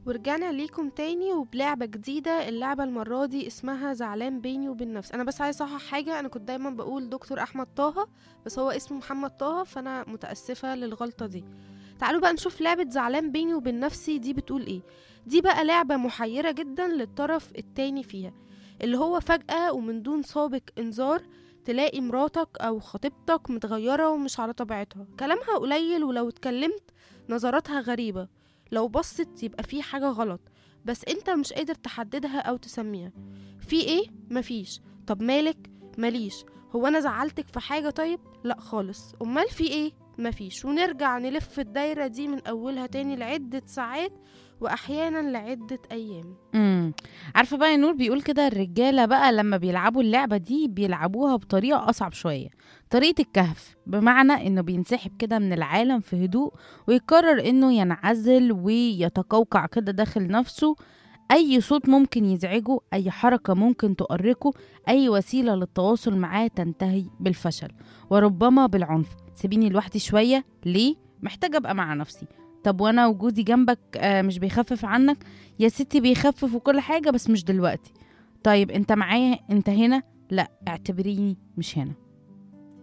ورجعنا ليكم تاني وبلعبة جديدة اللعبة المرة دي اسمها زعلان بيني وبين نفسي أنا بس عايز أصحح حاجة أنا كنت دايما بقول دكتور أحمد طه بس هو اسمه محمد طه فأنا متأسفة للغلطة دي تعالوا بقى نشوف لعبة زعلان بيني وبين نفسي دي بتقول ايه دي بقى لعبة محيرة جدا للطرف التاني فيها اللي هو فجأة ومن دون سابق إنذار تلاقي مراتك أو خطيبتك متغيرة ومش على طبيعتها كلامها قليل ولو اتكلمت نظراتها غريبة لو بصت يبقى في حاجة غلط بس انت مش قادر تحددها او تسميها في ايه مفيش طب مالك ماليش هو انا زعلتك في حاجة طيب لا خالص امال في ايه مفيش ونرجع نلف الدايرة دي من اولها تاني لعدة ساعات واحيانا لعدة ايام امم عارفه بقى يا نور بيقول كده الرجاله بقى لما بيلعبوا اللعبه دي بيلعبوها بطريقه اصعب شويه طريقه الكهف بمعنى انه بينسحب كده من العالم في هدوء ويقرر انه ينعزل ويتقوقع كده داخل نفسه اي صوت ممكن يزعجه اي حركه ممكن تؤرقه اي وسيله للتواصل معاه تنتهي بالفشل وربما بالعنف سيبيني لوحدي شويه ليه محتاجه ابقى مع نفسي طب وانا وجودي جنبك آه مش بيخفف عنك يا ستي بيخفف وكل حاجه بس مش دلوقتي طيب انت معايا انت هنا لا اعتبريني مش هنا